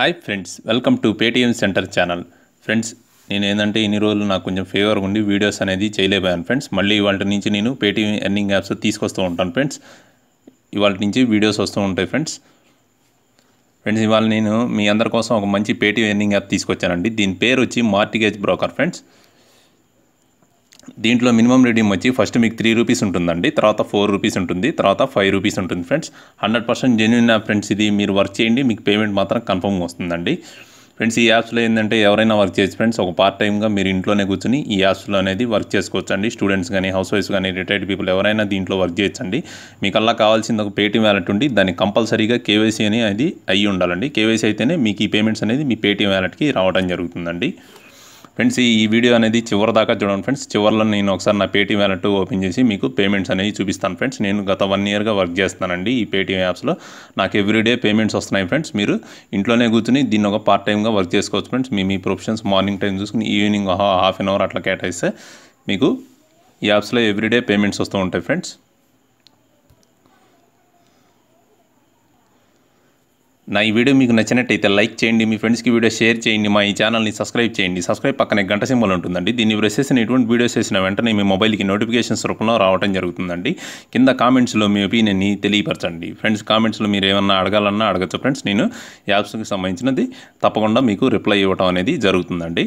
Hi friends welcome to Paytm center channel friends నేను ఏంటంటే ఇన్ని రోజులు నాకు కొంచెం ఫేవర్గా ఉండి వీడియోస్ అనేది చేయలేకపోయాను ఫ్రెండ్స్ మళ్ళీ ఇవాళ నుంచి నేను పేటీఎం ఎర్నింగ్ యాప్స్ తీసుకొస్తూ ఉంటాను ఫ్రెండ్స్ ఇవాళ నుంచి వీడియోస్ వస్తూ ఉంటాయి ఫ్రెండ్స్ ఫ్రెండ్స్ ఇవాళ నేను మీ అందరి కోసం ఒక మంచి పేటీఎం ఎర్నింగ్ యాప్ తీసుకొచ్చానండి దీని పేరు వచ్చి మార్టిగేజ్ బ్రోకర్ ఫ్రెండ్స్ దీంట్లో మినిమం రీడింగ్ వచ్చి ఫస్ట్ మీకు త్రీ రూపీస్ ఉంటుందండి తర్వాత ఫోర్ రూపీస్ ఉంటుంది తర్వాత ఫైవ్ రూపీస్ ఉంటుంది friends hundred percent genuine app friends ఇది మీరు వర్క్ చేయండి మీకు పేమెంట్ మాత్రం కన్ఫర్మ్గా వస్తుందండి ఫ్రెండ్స్ ఈ యాప్స్లో ఏంటంటే ఎవరైనా వర్క్ చేయొచ్చు ఫ్రెండ్స్ ఒక పార్ట్ టైమ్గా మీరు ఇంట్లోనే కూర్చుని ఈ యాప్స్లో అనేది వర్క్ చేసుకోవచ్చు అండి స్టూడెంట్స్ కానీ హౌస్ వైఫ్స్ కానీ రిటైర్డ్ పీపుల్ ఎవరైనా దీంట్లో వర్క్ చేయొచ్చండి మీకు అలా కావాల్సింది ఒక పేటీఎం వ్యాలెట్ ఉండి దానికి కంపల్సరీగా కేవైసీ అని అది అయ్యి ఉండాలండి కేవైసీ అయితేనే మీకు ఈ పేమెంట్స్ అనేది మీ పేటీఎం వ్యాలెట్కి రావడం జరుగుతుందండి ఫ్రెండ్స్ ఈ వీడియో అనేది చివరి దాకా చూడండి ఫ్రెండ్స్ చివరిలో నేను ఒకసారి నా పేటీఎం వ్యాలెట్ ఓపెన్ చేసి మీకు పేమెంట్స్ అనేవి చూపిస్తాను ఫ్రెండ్స్ నేను గత వన్ ఇయర్గా వర్క్ చేస్తున్నానండి ఈ పేటీఎం యాప్స్లో నాకు ఎవ్రీడే పేమెంట్స్ వస్తున్నాయి ఫ్రెండ్స్ మీరు ఇంట్లోనే కూర్చుని దీన్ని ఒక పార్ట్ టైమ్గా వర్క్ చేసుకోవచ్చు ఫ్రెండ్స్ మీ మీ ప్రొఫెషన్స్ మార్నింగ్ టైం చూసుకుని ఈవినింగ్ హాఫ్ అన్ అవర్ అట్లా కేటాయిస్తే మీకు ఈ యాప్స్లో ఎవ్రీడే పేమెంట్స్ వస్తూ ఉంటాయి ఫ్రెండ్స్ నా ఈ వీడియో మీకు నచ్చినట్టయితే లైక్ చేయండి మీ ఫ్రెండ్స్కి వీడియో షేర్ చేయండి మా ఈ ఛానల్ని సబ్స్క్రైబ్ చేయండి సబ్స్క్రైబ్ పక్కనే గంట సింబల్ ఉంటుందండి దీన్ని ప్రెస్ చేసిన ఎటువంటి వీడియోస్ చేసిన వెంటనే మీ మొబైల్కి నోటిఫికేషన్స్ రూపంలో రావడం జరుగుతుందండి కింద కామెంట్స్లో మీ ఒపీనియన్ని తెలియపరచండి ఫ్రెండ్స్ కామెంట్స్లో మీరు ఏమన్నా అడగాలన్నా అడగచ్చు ఫ్రెండ్స్ నేను యాప్స్కి సంబంధించినది తప్పకుండా మీకు రిప్లై ఇవ్వడం అనేది జరుగుతుందండి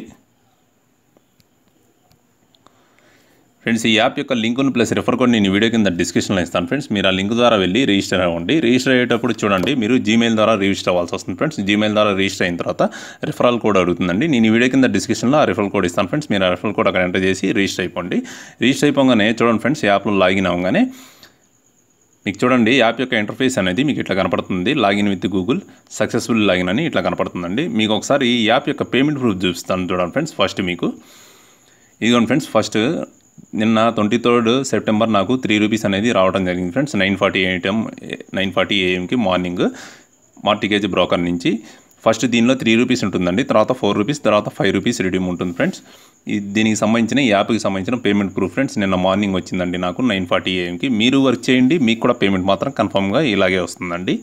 ఫ్రెండ్స్ ఈ యాప్ యొక్క లింకును ప్లస్ రిఫర్ కోడ్ నేను ఈ వీడియో కింద డిస్క్రిప్షన్లో ఇస్తాను ఫ్రెండ్స్ మీరు ఆ లింక్ ద్వారా వెళ్ళి రిజిస్టర్ అవ్వండి రిజిస్టర్ అయ్యేటప్పుడు చూడండి మీరు జీమెయిల్ ద్వారా రిజిస్టర్ అవ్వాల్సి వస్తుంది ఫ్రెండ్స్ జీమెయిల్ ద్వారా రిజిస్టర్ అయిన తర్వాత రిఫరల్ కోడ్ అడుగుతుందండి నేను ఈ వీడియో కింద డిస్క్రిప్షన్లో ఆ రిఫరల్ కోడ్ ఇస్తాను ఫ్రెండ్స్ మీరు ఆ రిఫరల్ కోడ్ అక్కడ ఎంటర్ చేసి రిజిస్టర్ అయిపోండి రిజిస్టర్ అయిపోగానే చూడండి ఫ్రెండ్స్ యాప్లో లాగిన్ అవ్వగానే మీకు చూడండి యాప్ యొక్క ఇంటర్ఫేస్ అనేది మీకు ఇట్లా కనపడుతుంది login with Google successful login అని ఇట్లా కనపడుతుందండి మీకు ఒకసారి ఈ యాప్ యొక్క పేమెంట్ ప్రూఫ్ చూపిస్తాను చూడండి ఫ్రెండ్స్ ఫస్ట్ మీకు ఇదిగోండి ఫ్రెండ్స్ ఫస్ట్ నిన్న ట్వంటీ థర్డ్ సెప్టెంబర్ నాకు త్రీ రూపీస్ అనేది రావడం జరిగింది friends nine forty AM nine forty ఏఎంకి మార్నింగ్ మార్టిగేజ్ బ్రోకర్ నుంచి ఫస్ట్ దీనిలో త్రీ రూపీస్ ఉంటుందండి తర్వాత ఫోర్ రూపీస్ తర్వాత ఫైవ్ రూపీస్ రిడీమ్ ఉంటుంది ఫ్రెండ్స్ ఈ దీనికి సంబంధించిన ఈ యాప్కి సంబంధించిన పేమెంట్ ప్రూఫ్ ఫ్రెండ్స్ నిన్న మార్నింగ్ వచ్చిందండి నాకు నైన్ ఫార్టీ ఏఎంకి మీరు వర్క్ చేయండి మీకు కూడా పేమెంట్ మాత్రం కన్ఫర్మ్గా ఇలాగే వస్తుందండి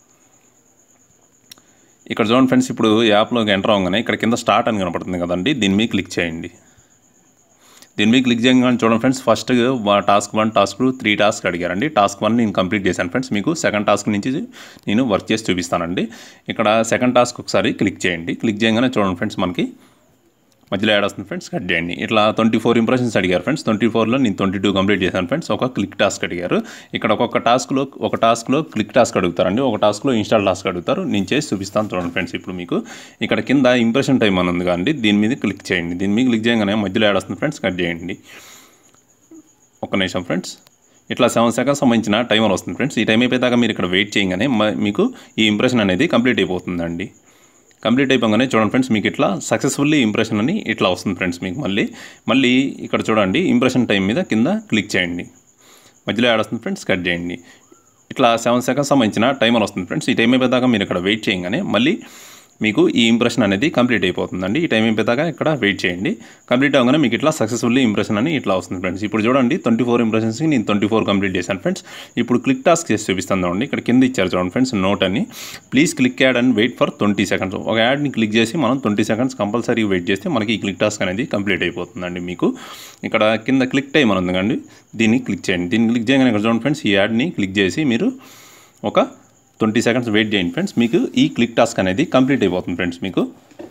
ఇక్కడ చూడండి ఫ్రెండ్స్ ఇప్పుడు యాప్లోకి ఎంటర్ అవ్వగానే ఇక్కడ కింద స్టార్ట్ అని కనపడుతుంది కదండి దీని మీద క్లిక్ చేయండి దీని మీద క్లిక్ చేయగానే చూడండి friends first task one task two three task అడిగారండి టాస్క్ వన్ నేను కంప్లీట్ చేశాను ఫ్రెండ్స్ మీకు సెకండ్ టాస్క్ నుంచి నేను వర్క్ చేసి చూపిస్తానండి ఇక్కడ సెకండ్ టాస్క్ ఒకసారి క్లిక్ చేయండి క్లిక్ చేయగానే చూడండి ఫ్రెండ్స్ మనకి మధ్యలో యాడ్ వస్తుంది ఫ్రెండ్స్ కట్ చేయండి ఇట్లా ట్వంటీ ఫోర్ ఇంప్రెషన్స్ అడిగారు ఫ్రెండ్స్ ట్వంటీ ఫోర్లో నేను ట్వంటీ టూ కంప్లీట్ చేశాను ఫ్రెండ్స్ ఒక క్లిక్ టాస్క్ అడిగారు ఇక్కడ ఒక్కొక్క టాస్క్లో ఒక టాస్క్లో క్లిక్ టాస్క్ అడుగుతారండి ఒక టాస్క్లో ఇన్స్టాల్ టాస్క్ అడుగుతారు నేను చేసి చూపిస్తాను చూడండి ఫ్రెండ్స్ ఇప్పుడు మీకు ఇక్కడ కింద ఇంప్రెషన్ టైం అని ఉంది కానీ దీని మీద క్లిక్ చేయండి దీని మీద క్లిక్ చేయగానే మధ్యలో యాడ్ వస్తుంది ఫ్రెండ్స్ కట్ చేయండి ఒక్క నిమిషం ఫ్రెండ్స్ ఇట్లా సెవెన్ సెకండ్స్ సంబంధించిన టైమర్ వస్తుంది ఫ్రెండ్స్ ఈ టైం అయిపోయేదాకా మీరు ఇక్కడ వెయిట్ చేయగానే మీకు ఈ ఇంప్రెషన్ అనేది కంప్లీట్ అయిపోతుందండి కంప్లీట్ అయిపోగానే చూడండి ఫ్రెండ్స్ మీకు ఇట్లా సక్సెస్ఫుల్లీ ఇంప్రెషన్ అని ఇట్లా వస్తుంది ఫ్రెండ్స్ మీకు మళ్ళీ మళ్ళీ ఇక్కడ చూడండి ఇంప్రెషన్ టైం మీద కింద క్లిక్ చేయండి మధ్యలో యాడ్ వస్తుంది ఫ్రెండ్స్ కట్ చేయండి ఇట్లా సెవెన్ సెకండ్స్ సంబంధించిన టైమర్ వస్తుంది ఫ్రెండ్స్ ఈ టైం అయిపోయేదాకా మీరు ఇక్కడ వెయిట్ చేయగానే మళ్ళీ మీకు ఈ ఇంప్రెషన్ అనేది కంప్లీట్ అయిపోతుందండి ఈ టైం అయిపోయేదాకా ఇక్కడ వెయిట్ చేయండి కంప్లీట్ అవగానే మీకు ఇట్లా సక్సెస్ఫుల్లీ ఇంప్రెషన్ అని ఇట్లా వస్తుంది ఫ్రెండ్స్ ఇప్పుడు చూడండి ట్వంటీ ఫోర్ ఇంప్రెషన్స్కి నేను ట్వంటీ ఫోర్ కంప్లీట్ చేశాను ఫ్రెండ్స్ ఇప్పుడు క్లిక్ టాస్క్ చేసి చూపిస్తాను చూడండి ఇక్కడ కింద ఇచ్చారు చూడండి ఫ్రెండ్స్ నోట్ అని please click ad and wait for twenty seconds ఒక యాడ్ని క్లిక్ చేసి మనం ట్వంటీ సెకండ్స్ కంపల్సరీ వెయిట్ చేస్తే మనకి ఈ క్లిక్ టాస్క్ అనేది కంప్లీట్ అయిపోతుందండి మీకు ఇక్కడ కింద క్లిక్ టైం అని ఉంది కండి దీన్ని క్లిక్ చేయండి దీన్ని క్లిక్ చేయగానే ఇక్కడ చూడండి ఫ్రెండ్స్ ఈ యాడ్ని క్లిక్ చేసి మీరు ఒక ట్వంటీ సెకండ్స్ వెయిట్ చేయండి ఫ్రెండ్స్ మీకు ఈ క్లిక్ టాస్క్ అనేది కంప్లీట్ అయిపోతుంది ఫ్రెండ్స్ మీకు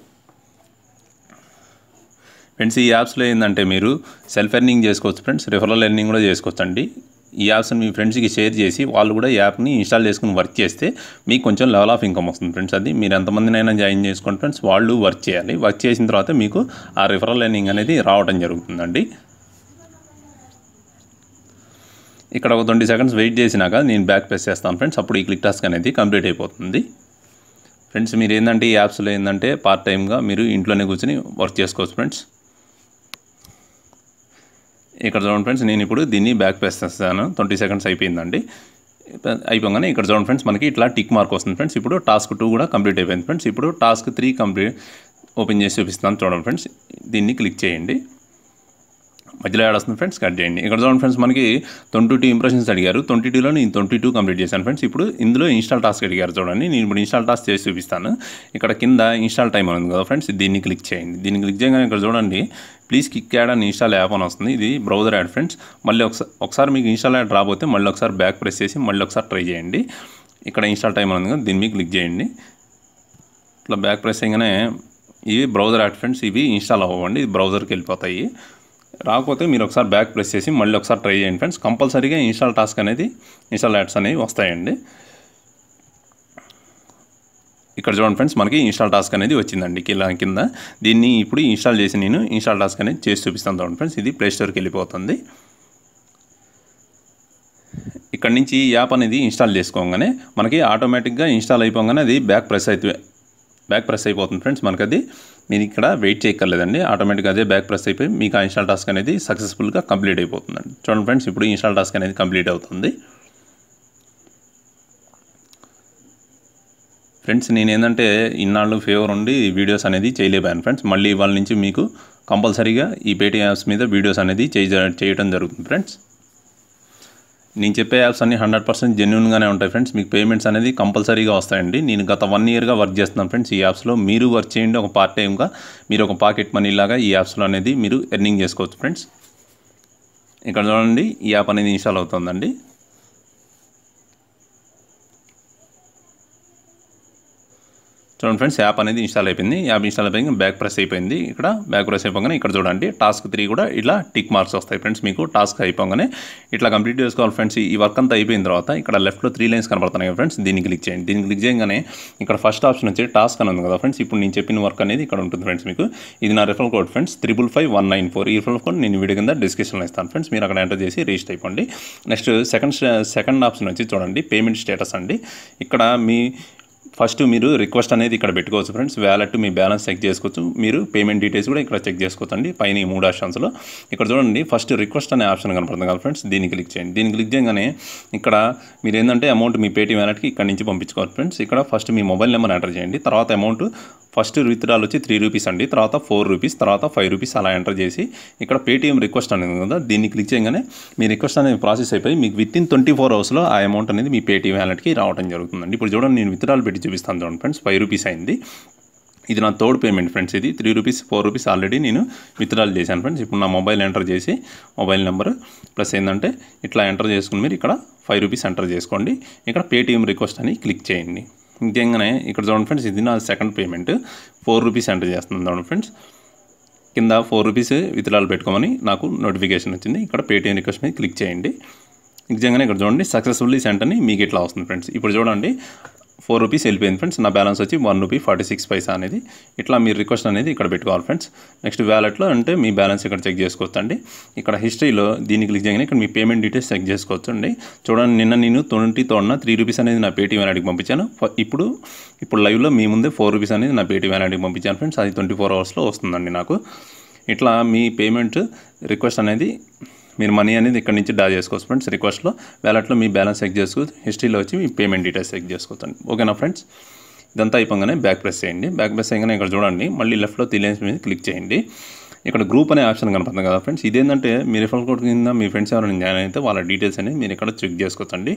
ఫ్రెండ్స్ ఈ యాప్స్లో ఏంటంటే మీరు సెల్ఫ్ ఎర్నింగ్ చేసుకోవచ్చు ఫ్రెండ్స్ రిఫరల్ ఎర్నింగ్ కూడా చేసుకోవచ్చు అండి ఈ యాప్స్ని మీ ఫ్రెండ్స్కి షేర్ చేసి వాళ్ళు కూడా యాప్ని ఇన్స్టాల్ చేసుకుని వర్క్ చేస్తే మీకు కొంచెం లెవెల్ ఆఫ్ ఇన్కమ్ వస్తుంది ఫ్రెండ్స్ అది మీరు ఎంతమందినైనా జాయిన్ చేసుకోండి ఫ్రెండ్స్ వాళ్ళు వర్క్ చేయాలి వర్క్ చేసిన తర్వాత మీకు ఆ రిఫరల్ ఎర్నింగ్ అనేది రావడం జరుగుతుందండి ఇక్కడ ఒక ట్వంటీ సెకండ్స్ వెయిట్ చేసినాక నేను బ్యాక్ ప్రెస్ చేస్తాను ఫ్రెండ్స్ అప్పుడు ఈ క్లిక్ టాస్క్ అనేది కంప్లీట్ అయిపోతుంది ఫ్రెండ్స్ మీరు ఏంటంటే ఈ యాప్స్లో ఏంటంటే పార్ట్ టైమ్గా మీరు ఇంట్లోనే కూర్చొని వర్క్ చేసుకోవచ్చు ఫ్రెండ్స్ ఇక్కడ చూడండి ఫ్రెండ్స్ నేను ఇప్పుడు దీన్ని బ్యాక్ ప్రెస్ చేస్తాను ట్వంటీ సెకండ్స్ అయిపోయిందండి అయిపోగానే ఇక్కడ చూడండి ఫ్రెండ్స్ మనకి ఇట్లా టిక్ మార్క్ వస్తుంది ఫ్రెండ్స్ ఇప్పుడు టాస్క్ టూ కూడా కంప్లీట్ అయిపోయింది ఫ్రెండ్స్ ఇప్పుడు టాస్క్ త్రీ కంప్లీట్ ఓపెన్ చేసి చూపిస్తాను చూడండి ఫ్రెండ్స్ దీన్ని క్లిక్ చేయండి మధ్యలో యాడ్ వస్తుంది ఫ్రెండ్స్ కట్ చేయండి ఇక్కడ చూడండి ఫ్రెండ్స్ మనకి ట్వంటీ టూ ఇంప్రెషన్స్ అడిగారు ట్వంటీ టూలో నేను ట్వంటీ టూ కంప్లీట్ చేశాను ఫ్రెండ్స్ ఇప్పుడు ఇందులో ఇన్స్టాల్ టాస్క్ అడిగారు చూడండి నేను ఇప్పుడు ఇన్స్టాల్ టాస్క్ చేసి చూపిస్తాను ఇక్కడ కింద ఇన్స్టాల్ టైం ఉంది కదా ఫ్రెండ్స్ దీన్ని క్లిక్ చేయండి దీన్ని క్లిక్ చేయగానే ఇక్కడ చూడండి ప్లీజ్ కిక్ యాడ్ అని ఇన్స్టాల్ యాప్ అని వస్తుంది ఇది బ్రౌజర్ యాడ్ ఫ్రెండ్స్ మళ్ళీ ఒకసారి ఒకసారి మీకు ఇన్స్టాల్ యాడ్ రాబోతే మళ్ళీ ఒకసారి బ్యాక్ ప్రెస్ చేసి మళ్ళీ ఒకసారి ట్రై చేయండి ఇక్కడ ఇన్స్టాల్ టైం ఉంది కదా దీన్ని మీద క్లిక్ చేయండి ఇట్లా బ్యాక్ ప్రెస్ చేయగానే ఇవి బ్రౌజర్ యాడ్ ఫ్రెండ్స్ ఇవి ఇన్స్టాల్ అవ్వండి ఇది బ్రౌజర్కి వెళ్ళిపోతాయి రాకపోతే మీరు ఒకసారి బ్యాక్ ప్రెస్ చేసి మళ్ళీ ఒకసారి ట్రై చేయండి ఫ్రెండ్స్ కంపల్సరీగా ఇన్స్టాల్ టాస్క్ అనేది ఇన్స్టాల్ యాడ్స్ అనేవి వస్తాయండి ఇక్కడ చూడండి ఫ్రెండ్స్ మనకి ఇన్స్టాల్ టాస్క్ అనేది వచ్చిందండి కింద కింద దీన్ని ఇప్పుడు ఇన్స్టాల్ చేసి నేను ఇన్స్టాల్ టాస్క్ అనేది చేసి చూపిస్తాను చూడండి ఫ్రెండ్స్ ఇది ప్లే స్టోర్కి వెళ్ళిపోతుంది ఇక్కడ నుంచి ఈ యాప్ అనేది ఇన్స్టాల్ చేసుకోగానే మనకి ఆటోమేటిక్గా ఇన్స్టాల్ అయిపోగానే అది బ్యాక్ ప్రెస్ అయితే బ్యాక్ ప్రెస్ అయిపోతుంది ఫ్రెండ్స్ మనకి అది మీరు ఇక్కడ వెయిట్ చేయక్కర్లేదండి ఆటోమేటిక్గా అదే బ్యాక్ ప్రెస్ అయిపోయి మీకు ఆ ఇన్స్టాల్ టాస్క్ అనేది సక్సెస్ఫుల్గా కంప్లీట్ అయిపోతుందండి చూడండి ఫ్రెండ్స్ ఇప్పుడు ఇన్స్టాల్ టాస్క్ అనేది కంప్లీట్ అవుతుంది ఫ్రెండ్స్ నేను ఏంటంటే ఇన్నాళ్ళు ఫేవర్ ఉండి వీడియోస్ అనేది చేయలేపాను ఫ్రెండ్స్ మళ్ళీ ఇవాళ నుంచి మీకు కంపల్సరీగా ఈ పేటీఎం యాప్స్ మీద వీడియోస్ అనేది చేయ చేయడం జరుగుతుంది ఫ్రెండ్స్ నేను చెప్పే యాప్స్ అన్ని హండ్రెడ్ పర్సెంట్ జెన్యున్గానే ఉంటాయి ఫ్రెండ్స్ మీకు పేమెంట్స్ అనేది కంపల్సరీగా వస్తాయండి నేను గత వన్ ఇయర్గా వర్క్ చేస్తున్నాను ఫ్రెండ్స్ ఈ యాప్స్లో మీరు వర్క్ చేయండి ఒక పార్ట్ టైమ్గా మీరు ఒక పాకెట్ మనీ లాగా ఈ యాప్స్లో అనేది మీరు ఎర్నింగ్ చేసుకోవచ్చు ఫ్రెండ్స్ ఇక్కడ చూడండి ఈ యాప్ అనేది ఇన్స్టాల్ అవుతుందండి చూడండి ఫ్రెండ్స్ యాప్ అనేది ఇన్స్టాల్ అయిపోయింది యాప్ ఇన్స్టాల్ అయిపోయింది బ్యాక్ ప్రెస్ అయిపోయింది ఇక్కడ బ్యాక్ ప్రెస్ అయిపోగానే ఇక్కడ చూడండి టాస్క్ త్రీ కూడా ఇలా టిక్ మార్క్స్ వస్తాయి ఫ్రెండ్స్ మీకు టాస్క్ అయిపోగానే ఇట్లా కంప్లీట్ చేసుకోవాలి ఫ్రెండ్స్ ఈ వర్క్ అంతా అయిపోయిన తర్వాత ఇక్కడ లెఫ్ట్లో త్రీ లైన్స్ కనబడుతున్నాయి ఫ్రెండ్స్ దీన్ని క్లిక్ చేయండి దీన్ని క్లిక్ చేయగానే ఇక్కడ ఫస్ట్ ఆప్షన్ వచ్చి టాస్క్ అని ఉంది కదా ఫ్రెండ్స్ ఇప్పుడు నేను చెప్పిన వర్క్ అనేది ఇక్కడ ఉంటుంది ఫ్రెండ్స్ మీకు ఇది నా referral code friends triple five one nine four ఈ రెఫరల్ కోడ్ నేను వీడియో కింద డిస్క్రిప్షన్లో ఇస్తాను ఫ్రెండ్స్ మీరు అక్కడ ఎంటర్ చేసి రిజిస్టర్ అయిపోండి నెక్స్ట్ సెకండ్ సెకండ్ ఆప్షన్ వచ్చి చూడండి పేమెంట్ స్టేటస్ అండి ఇక్కడ మీ ఫస్ట్ మీరు రిక్వెస్ట్ అనేది ఇక్కడ పెట్టుకోవచ్చు ఫ్రెండ్స్ వ్యాలెట్ మీ బ్యాలెన్స్ చెక్ చేసుకోవచ్చు మీరు పేమెంట్ డీటెయిల్స్ కూడా ఇక్కడ చెక్ చేసుకోవచ్చు అండి పైన ఈ మూడు ఆప్షన్స్లో ఇక్కడ చూడండి ఫస్ట్ రిక్వెస్ట్ అనే ఆప్షన్ కనపడుతుంది కదా ఫ్రెండ్స్ దీన్ని క్లిక్ చేయండి దీన్ని క్లిక్ చేయగానే ఇక్కడ మీరు ఏంటంటే అమౌంట్ మీ పేటీఎం వ్యాలెట్కి ఇక్కడ నుంచి పంపించుకోవాలి ఫ్రెండ్స్ ఇక్కడ ఫస్ట్ మీ మొబైల్ నెంబర్ ఎంటర్ చేయండి తర్వాత అమౌంట్ ఫస్ట్ విత్డ్రాల్ వచ్చి త్రీ రూపీస్ అండి తర్వాత ఫోర్ రూపీస్ తర్వాత ఫైవ్ రూపీస్ అలా ఎంటర్ చేసి ఇక్కడ పేటీఎం రిక్వెస్ట్ అనేది ఉంది కదా దీన్ని క్లిక్ చేయగానే మీ రిక్వెస్ట్ అనేది ప్రాసెస్ అయిపోయి మీకు విత్ ఇన్ ట్వంటీ ఫోర్ అవర్స్లో ఆ అమౌంట్ అనేది మీ పేటీఎం వ్యాలెట్కి రావడం జరుగుతుందండి ఇప్పుడు చూడండి నేను విత్డ్రాల్ పెట్టి చూపిస్తాను చూడండి ఫ్రెండ్స్ ఫైవ్ రూపీస్ అయింది ఇది నా థర్డ్ పేమెంట్ ఫ్రెండ్స్ ఇది three rupees four rupees already నేను విత్డ్రాల్ చేశాను ఫ్రెండ్స్ ఇప్పుడు నా మొబైల్ ఎంటర్ చేసి మొబైల్ నెంబర్ ప్లస్ ఏంటంటే ఇట్లా ఎంటర్ చేసుకుని మీరు ఇక్కడ ఫైవ్ రూపీస్ ఎంటర్ చేసుకోండి ఇక్కడ పేటీఎం రిక్వెస్ట్ అని క్లిక్ చేయండి ఇంకేగానే ఇక్కడ చూడండి ఫ్రెండ్స్ ఇది నా second payment four rupees enter చేస్తున్నాను చూడండి ఫ్రెండ్స్ కింద ఫోర్ రూపీస్ విత్డ్రాల్ పెట్టుకోమని నాకు నోటిఫికేషన్ వచ్చింది ఇక్కడ పేటీఎం రిక్వెస్ట్ మీద క్లిక్ చేయండి నిజంగానే ఇక్కడ చూడండి సక్సెస్ఫుల్లీ సెంట్ అని మీకు ఇట్లా వస్తుంది ఫ్రెండ్స్ ఇప్పుడు చూడండి ఫోర్ రూపీస్ వెళ్ళిపోయింది ఫ్రెండ్స్ నా బ్యాలెన్స్ వచ్చి one rupee forty six paisa అనేది ఇట్లా మీ రిక్వెస్ట్ అనేది ఇక్కడ పెట్టుకోవాలి ఫ్రెండ్స్ నెక్స్ట్ వ్యాలెట్లో అంటే మీ బ్యాలెన్స్ ఇక్కడ చెక్ చేసుకోవచ్చు అండి ఇక్కడ హిస్టరీలో దీన్ని క్లిక్ చేయగానే ఇక్కడ మీ పేమెంట్ డీటెయిల్స్ చెక్ చేసుకోవచ్చు అండి చూడండి నిన్న నేను ట్వంటీ తోడున త్రీ రూపీస్ అనేది నా పేటీఎం వ్యాలెట్కి పంపించాను ఫ- ఇప్పుడు ఇప్పుడు లైవ్లో మీ ముందే ఫోర్ రూపీస్ అనేది నా పేటీఎం వ్యాలెట్కి పంపించాను ఫ్రెండ్స్ అది ట్వంటీ ఫోర్ అవర్స్లో వస్తుందండి నాకు ఇట్లా మీ పేమెంట్ రిక్వెస్ట్ అనేది మీరు మనీ అనేది ఇక్కడ నుంచి డా చేసుకోవచ్చు ఫ్రెండ్స్ రిక్వెస్ట్లో వ్యాలెట్లో మీ బ్యాలెన్స్ చెక్ చేసుకోవచ్చు హిస్టరీలో వచ్చి మీ పేమెంట్ డీటెయిల్స్ చెక్ చేసుకోవచ్చు అండి ఓకేనా ఫ్రెండ్స్ ఇదంతా అయిపోగానే బ్యాక్ ప్రెస్ చేయండి బ్యాక్ ప్రెస్ చేయగానే ఇక్కడ చూడండి మళ్ళీ లెఫ్ట్లో త్రీ లైన్స్ మీద క్లిక్ చేయండి ఇక్కడ గ్రూప్ అనే ఆప్షన్ కనపడుతుంది కదా ఫ్రెండ్స్ ఇదేంటంటే మీ రిఫర్ కోడ్ కింద మీ ఫ్రెండ్స్ ఎవరైనా జాయిన్ అయితే వాళ్ళ డీటెయిల్స్ అనేది మీరు ఇక్కడ చెక్ చేసుకోవచ్చండి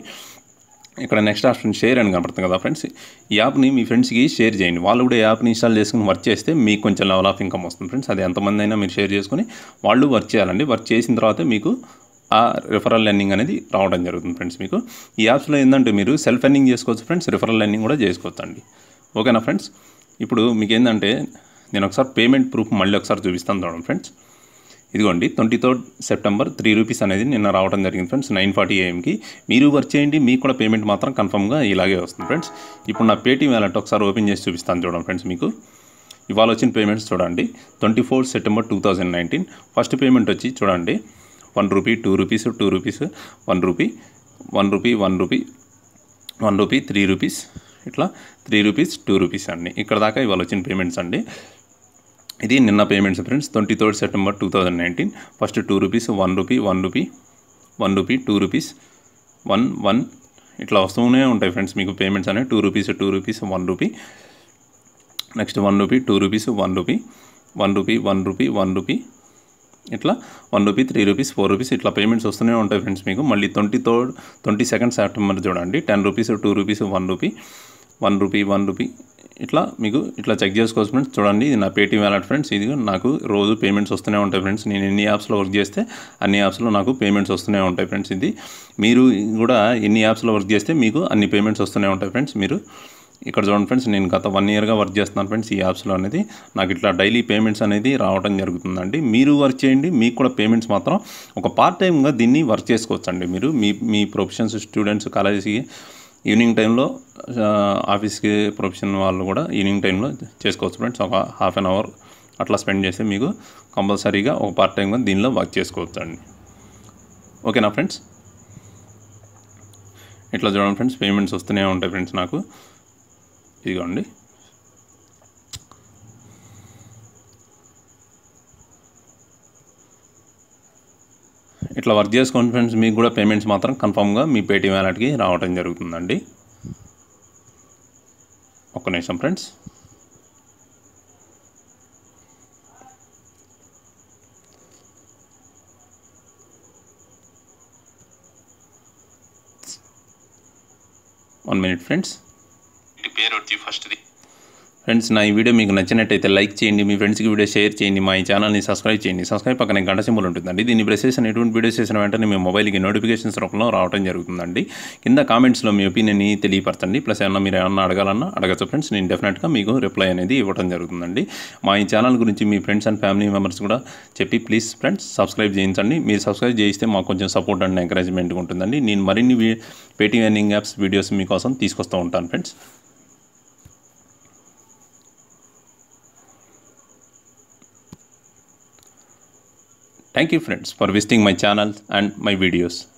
ఇక్కడ నెక్స్ట్ ఆప్షన్ షేర్ అని కనపడుతుంది కదా ఫ్రెండ్స్ ఈ యాప్ని మీ ఫ్రెండ్స్కి షేర్ చేయండి వాళ్ళు కూడా ఈ యాప్ని ఇన్స్టాల్ చేసుకుని వర్క్ చేస్తే మీకు కొంచెం లెవెల్ ఆఫ్ ఇన్కమ్ వస్తుంది ఫ్రెండ్స్ అది ఎంతమంది అయినా మీరు షేర్ చేసుకుని వాళ్ళు వర్క్ చేయాలండి వర్క్ చేసిన తర్వాత మీకు ఆ రిఫరల్ లెర్నింగ్ అనేది రావడం జరుగుతుంది ఫ్రెండ్స్ మీకు ఈ యాప్స్లో ఏంటంటే మీరు సెల్ఫ్ ఎర్నింగ్ చేసుకోవచ్చు ఫ్రెండ్స్ రిఫరల్ లెర్నింగ్ కూడా చేసుకోవచ్చు అండి ఓకేనా ఫ్రెండ్స్ ఇప్పుడు మీకు ఏంటంటే నేను ఒకసారి పేమెంట్ ప్రూఫ్ మళ్ళీ ఒకసారి చూపిస్తాను చూడండి ఫ్రెండ్స్ ఇదిగోండి twenty third September three rupees అనేది నిన్న రావడం జరిగింది ఫ్రెండ్స్ నైన్ ఫార్టీ ఏఎంకి మీరు వర్క్ చేయండి మీకు కూడా పేమెంట్ మాత్రం కన్ఫర్మ్గా ఇలాగే వస్తుంది ఫ్రెండ్స్ ఇప్పుడు నా పేటీఎం వ్యాలెట్ ఒకసారి ఓపెన్ చేసి చూపిస్తాను చూడండి ఫ్రెండ్స్ మీకు ఇవాళ వచ్చిన పేమెంట్స్ చూడండి twenty four September two thousand nineteen first payment వచ్చి చూడండి one rupee two rupees two rupees one rupee one rupee one rupee one rupee three rupees ఇట్లా త్రీ రూపీస్ టూ రూపీస్ అండి ఇక్కడ దాకా ఇవాళ వచ్చిన పేమెంట్స్ అండి ఇది నిన్న payments friends twenty third September two thousand nineteen first two rupees one rupee one rupee one rupee two rupees one one ఇట్లా వస్తూనే ఉంటాయి ఫ్రెండ్స్ మీకు పేమెంట్స్ అనేవి two rupees two rupees one rupee next one rupee two rupees one rupee one rupee one rupee one rupee ఇట్లా one rupee three rupees four rupees ఇట్లా payments వస్తూనే ఉంటాయి friends మీకు మళ్ళీ twenty third twenty second September చూడండి ten rupees two rupees one rupee one rupee one rupee ఇట్లా మీకు ఇట్లా చెక్ చేసుకోవచ్చు ఫ్రెండ్స్ చూడండి ఇది నా పేటీఎం వ్యాలెట్ ఫ్రెండ్స్ ఇది నాకు రోజు పేమెంట్స్ వస్తూనే ఉంటాయి ఫ్రెండ్స్ నేను ఎన్ని యాప్స్లో వర్క్ చేస్తే అన్ని యాప్స్లో నాకు పేమెంట్స్ వస్తూనే ఉంటాయి ఫ్రెండ్స్ ఇది మీరు కూడా ఎన్ని యాప్స్లో వర్క్ చేస్తే మీకు అన్ని పేమెంట్స్ వస్తూనే ఉంటాయి ఫ్రెండ్స్ మీరు ఇక్కడ చూడండి ఫ్రెండ్స్ నేను గత వన్ ఇయర్గా వర్క్ చేస్తున్నాను ఫ్రెండ్స్ ఈ యాప్స్లో అనేది నాకు ఇట్లా డైలీ పేమెంట్స్ అనేది రావడం జరుగుతుందండి మీరు వర్క్ చేయండి మీకు కూడా పేమెంట్స్ మాత్రం ఒక పార్ట్ టైమ్గా దీన్ని వర్క్ చేసుకోవచ్చండి మీరు మీ మీ ప్రొఫెషన్స్ స్టూడెంట్స్ కాలేజీకి ఈవినింగ్ టైంలో ఆ, ఆఫీస్కి ప్రొఫెషన్ వాళ్ళు కూడా ఈవినింగ్ టైంలో చేసుకోవచ్చు ఫ్రెండ్స్ ఒక హాఫ్ అన్ అవర్ అట్లా స్పెండ్ చేస్తే మీకు కంపల్సరీగా ఒక పార్ట్ టైంగా దీనిలో వర్క్ చేసుకోవచ్చు అండి ఓకేనా ఫ్రెండ్స్ ఇట్లా చూడండి ఫ్రెండ్స్ పేమెంట్స్ వస్తూనే ఉంటాయి ఫ్రెండ్స్ నాకు ఇదిగోండి ఇట్లా వర్క్ చేసుకోండి ఫ్రెండ్స్ మీకు కూడా పేమెంట్స్ మాత్రం కన్ఫామ్గా మీ పేటీఎం వ్యాలెట్కి రావడం జరుగుతుందండి ఒక్క నిమిషం ఫ్రెండ్స్ వన్ మినిట్ ఫ్రెండ్స్ పేరు వచ్చి ఫస్ట్ది ఫ్రెండ్స్ నా ఈ వీడియో మీకు నచ్చినట్టయితే లైక్ చేయండి మీ ఫ్రెండ్స్కి వీడియో షేర్ చేయండి మా ఈ ఛానల్ని సబ్స్క్రైబ్ చేయండి సబ్స్క్రైబ్ పక్కనే గంట సింబల్ ఉంటుందండి దీన్ని ప్రెస్ చేసిన ఎటువంటి వీడియోస్ చేసిన వెంటనే మీ మొబైల్కి నోటిఫికేషన్స్ రూపంలో రావడం జరుగుతుందండి కింద కామెంట్స్లో మీ ఒపీనియన్ని తెలియపరచండి ప్లస్ ఏమన్నా మీరు ఏమన్నా అడగాలన్నా అడగచ్చు ఫ్రెండ్స్ నేను డెఫినెట్గా మీకు రిప్లై అనేది ఇవ్వడం జరుగుతుందండి మా ఈ ఛానల్ గురించి మీ ఫ్రెండ్స్ అండ్ ఫ్యామిలీ మెంబర్స్ కూడా చెప్పి ప్లీజ్ ఫ్రెండ్స్ సబ్స్క్రైబ్ చేయించండి మీరు సబ్స్క్రైబ్ చేయిస్తే మాకు కొంచెం సపోర్ట్ అండ్ ఎంకరేజ్మెంట్ ఉంటుందండి నేను మరిన్ని పేటీఎం ఎర్నింగ్ యాప్స్ వీడియోస్ మీకోసం తీసుకొస్తూ ఉంటాను friends Thank you friends for visiting my channel and my videos.